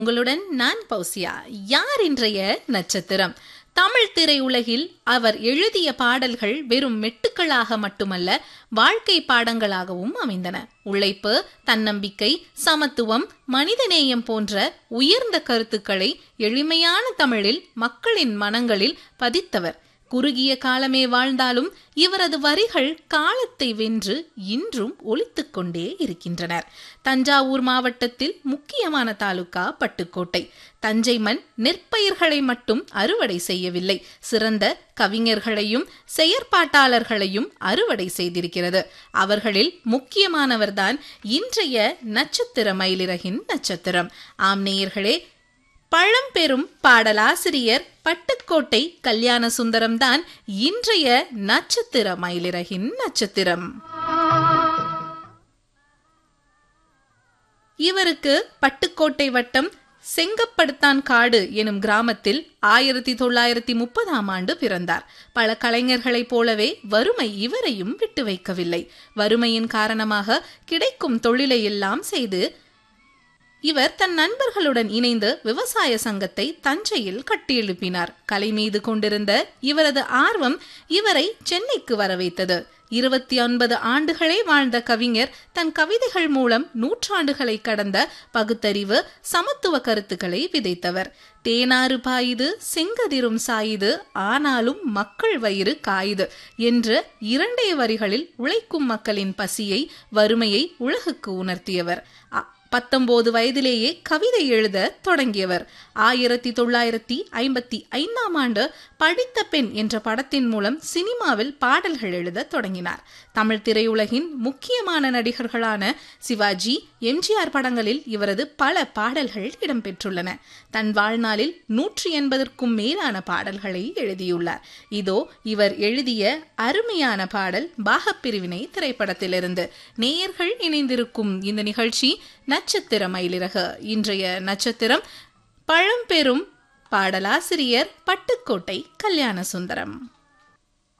உங்களுடன் நான் பௌசியா யார் இன்றைய நட்சத்திரம் தமிழ் திரையுலகில் அவர் எழுதிய பாடல்கள் வெறும் மெட்டுக்களாக மட்டுமல்ல வாழ்க்கை பாடங்களாகவும் அமைந்தன உழைப்பு தன்னம்பிக்கை சமத்துவம் மனிதநேயம் போன்ற உயர்ந்த கருத்துக்களை எளிமையான தமிழில் மக்களின் மனங்களில் பதித்தவர் குறுகிய காலமே வாழ்ந்தாலும் இவரது வரிகள் காலத்தை வென்று இன்றும் ஒலித்துக் கொண்டே இருக்கின்றனர் தஞ்சாவூர் மாவட்டத்தில் முக்கியமான தாலுகா பட்டுக்கோட்டை தஞ்சை மண் நெற்பயிர்களை மட்டும் அறுவடை செய்யவில்லை சிறந்த கவிஞர்களையும் செயற்பாட்டாளர்களையும் அறுவடை செய்திருக்கிறது அவர்களில் முக்கியமானவர்தான் இன்றைய நட்சத்திர மயிலிறகின் நட்சத்திரம் ஆம் நேயர்களே பழம்பெரும் பாடலாசிரியர் பட்டுக்கோட்டை கல்யாண சுந்தரம்தான் இன்றைய நட்சத்திர மயிலிறகின் நட்சத்திரம் இவருக்கு பட்டுக்கோட்டை வட்டம் செங்கப்படுத்தான் காடு எனும் கிராமத்தில் ஆயிரத்தி தொள்ளாயிரத்தி முப்பதாம் ஆண்டு பிறந்தார் பல கலைஞர்களைப் போலவே வறுமை இவரையும் விட்டு வைக்கவில்லை வறுமையின் காரணமாக கிடைக்கும் தொழிலை எல்லாம் செய்து இவர் தன் நண்பர்களுடன் இணைந்து விவசாய சங்கத்தை தஞ்சையில் கட்டியெழுப்பினார் கலை மீது கொண்டிருந்த இவரது ஆர்வம் இவரை சென்னைக்கு வர வைத்தது இருபத்தி ஒன்பது ஆண்டுகளே வாழ்ந்த கவிஞர் தன் கவிதைகள் மூலம் நூற்றாண்டுகளை கடந்த பகுத்தறிவு சமத்துவ கருத்துக்களை விதைத்தவர் தேனாறு பாயுது செங்கதிரும் சாயுது ஆனாலும் மக்கள் வயிறு காயுது என்ற இரண்டே வரிகளில் உழைக்கும் மக்களின் பசியை வறுமையை உலகுக்கு உணர்த்தியவர் பத்தொன்பது வயதிலேயே கவிதை எழுத தொடங்கியவர் ஆயிரத்தி தொள்ளாயிரத்தி ஐம்பத்தி ஐந்தாம் ஆண்டு படித்த பெண் என்ற படத்தின் மூலம் சினிமாவில் பாடல்கள் எழுத தொடங்கினார் தமிழ் திரையுலகின் முக்கியமான நடிகர்களான சிவாஜி எம்ஜிஆர் படங்களில் இவரது பல பாடல்கள் இடம்பெற்றுள்ளன தன் வாழ்நாளில் நூற்றி எண்பதற்கும் மேலான பாடல்களை எழுதியுள்ளார் இதோ இவர் எழுதிய அருமையான பாடல் பாகப்பிரிவினை திரைப்படத்திலிருந்து நேயர்கள் இணைந்திருக்கும் இந்த நிகழ்ச்சி நட்சத்திர மயிலிறகு இன்றைய நட்சத்திரம் பழம்பெரும் பாடலாசிரியர் பட்டுக்கோட்டை கல்யாண சுந்தரம்